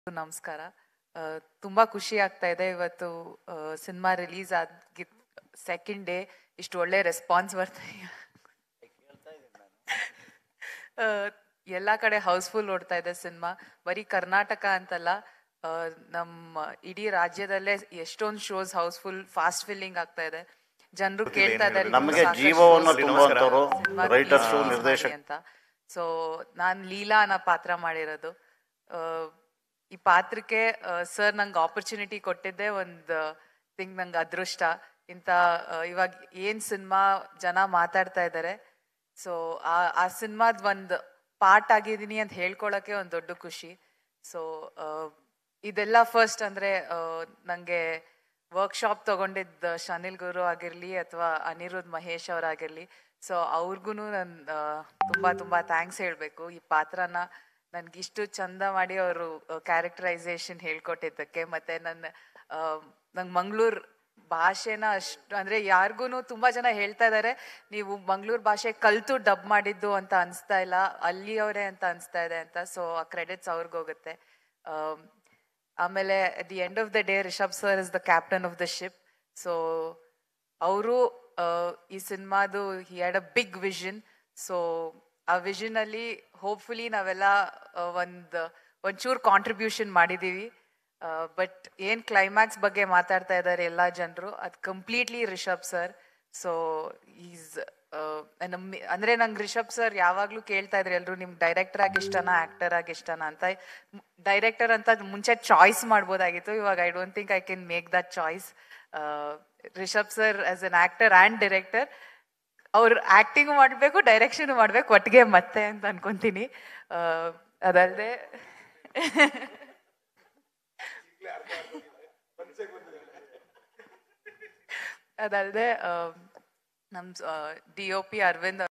ನಮಸ್ಕಾರ ಆ, ತುಂಬಾ ಖುಷಿ ಆಗ್ತಾ ಇದೆ ಇವತ್ತು ಸಿನಿಮಾ ರಿಲೀಸ್ ಆಗಿ ಸೆಕೆಂಡ್ ಡೇ ಇಷ್ಟು ಒಳ್ಳೆ ರೆಸ್ಪಾನ್ಸ್ ಬರ್ತಾ ಆ, ಎಲ್ಲಾ ಕಡೆ ಹೌಸ್ಫುಲ್ ಓಡ್ತಾ ಇದೆ ಸಿನಿಮಾ ಬರೀ ಕರ್ನಾಟಕ ಅಂತಲ್ಲ ಆ, ನಮ್ಮ ಇಡೀ ರಾಜ್ಯದಲ್ಲೇ ಎಷ್ಟೊಂದು ಶೋಸ್ ಹೌಸ್ಫುಲ್ ಫಾಸ್ಟ್ ಫಿಲ್ಲಿಂಗ್ ಆಗ್ತಾ ಇದೆ ಜನರು ಕೇಳ್ತಾ ಇದ್ದಾರೆ ಇನ್ನೂ ನಮಗೆ ಸಾಕಷ್ಟು ಜೀವವನ್ನು shows ತುಂಬುವಂಥವ್ರು ಸಿನಿಮಾ ರೈಟರ್ಸು release ಮಾಡಿ ನಿರ್ದೇಶಕ ಅಂತ ಸೊ ನಾನ್ ಲೀಲಾ ಅನ್ನೋ ಪಾತ್ರ ಮಾಡಿರೋದು ಆ, ಈ ಪಾತ್ರಕ್ಕೆ ಸರ್ ನಂಗೆ ಆಪರ್ಚುನಿಟಿ ಕೊಟ್ಟಿದ್ದೆ ಒಂದು ಥಿಂಗ್ ನಂಗೆ ಅದೃಷ್ಟ ಇಂಥ ಆ, ಇವಾಗ ಏನ್ ಸಿನಿಮಾ ಜನ ಮಾತಾಡ್ತಾ ಇದ್ದಾರೆ ಸೊ ಆ ಆ ಸಿನಿಮಾದ ಒಂದು ಪಾರ್ಟ್ ಆಗಿದ್ದೀನಿ ಅಂತ ಹೇಳ್ಕೊಳಕ್ಕೆ ಒಂದು ದೊಡ್ಡ ಖುಷಿ ಸೊ ಇದೆಲ್ಲ ಫಸ್ಟ್ ಅಂದ್ರೆ ಆ, ನಂಗೆ ವರ್ಕ್ಶಾಪ್ ತಗೊಂಡಿದ್ದ ಶನಿಲ್ ಗುರು ಆಗಿರ್ಲಿ ಅಥವಾ ಅನಿರುದ್ಧ್ ಮಹೇಶ್ ಅವರಾಗಿರ್ಲಿ ಸೊ ಅವ್ರಿಗೂ ನಾನು ತುಂಬಾ ತುಂಬಾ ಥ್ಯಾಂಕ್ಸ್ ಹೇಳ್ಬೇಕು ಈ ಪಾತ್ರನ ನನ್ಗಿಷ್ಟು ಚಂದ ಮಾಡಿ ಅವರು ಕ್ಯಾರೆಕ್ಟರೈಸೇಷನ್ ಹೇಳ್ಕೊಟ್ಟಿದ್ದಕ್ಕೆ ಮತ್ತೆ ನನ್ನ ನಂಗೆ ಮಂಗಳೂರು ಭಾಷೆನ ಅಷ್ಟು ಅಂದ್ರೆ ಯಾರಿಗೂ ತುಂಬಾ ಜನ ಹೇಳ್ತಾ ಇದ್ದಾರೆ ನೀವು ಮಂಗಳೂರು ಭಾಷೆ ಕಲ್ತು ಡಬ್ ಮಾಡಿದ್ದು ಅಂತ ಅನ್ಸ್ತಾ ಇಲ್ಲ ಅಲ್ಲಿಯವರೇ ಅಂತ ಅನ್ಸ್ತಾ ಇದೆ ಅಂತ ಸೊ ಆ ಕ್ರೆಡಿಟ್ಸ್ ಅವ್ರಿಗೆ ಹೋಗುತ್ತೆ ಆಮ್, ಆಮೇಲೆ at the end of the day Rishab sir is the captain of the ship so ಅವರು ಈ ಸಿನಿಮಾದು he had a big vision so ಆ ವಿಷನ್ ಅಲ್ಲಿ ಹೋಪ್ಫುಲಿ ನಾವೆಲ್ಲ ಆ, ಒಂದ್ ಒಂಚೂರು ಕಾಂಟ್ರಿಬ್ಯೂಷನ್ ಮಾಡಿದೀವಿ ಬಟ್ ಏನ್ ಕ್ಲೈಮ್ಯಾಕ್ಸ್ ಬಗ್ಗೆ ಮಾತಾಡ್ತಾ ಇದ್ದಾರೆ ಎಲ್ಲಾ ಜನರು ಅದು completely Rishab sir so is ಅಂದ್ರೆ ನಂಗೆ ರಿಷಬ್ ಸರ್ ಯಾವಾಗ್ಲೂ ಕೇಳ್ತಾ ಇದ್ರು ಎಲ್ರು ನಿಮ್ಗೆ ಡೈರೆಕ್ಟರ್ ಆಗಿ ಇಷ್ಟನಾ ಆಕ್ಟರ್ ಆಗಿ ಇಷ್ಟನಾ ಅಂತ ಡೈರೆಕ್ಟರ್ ಅಂತ ಮುಂಚೆ ಚಾಯ್ಸ್ ಮಾಡ್ಬೋದಾಗಿತ್ತು ಇವಾಗ I don't think I can make that choice Rishab sir as an actor and director ಅವ್ರು ಆಕ್ಟಿಂಗ್ ಮಾಡಬೇಕು ಡೈರೆಕ್ಷನ್ ಮಾಡ್ಬೇಕು ಒಟ್ಟಿಗೆ ಮತ್ತೆ ಅಂತ ಅನ್ಕೊಂತೀನಿ ಆ, ಅದಲ್ಲದೆ ಅದಲ್ಲದೆ ನಮ್ಮ ಡಿ ಒ ಪಿ ಅರವಿಂದ್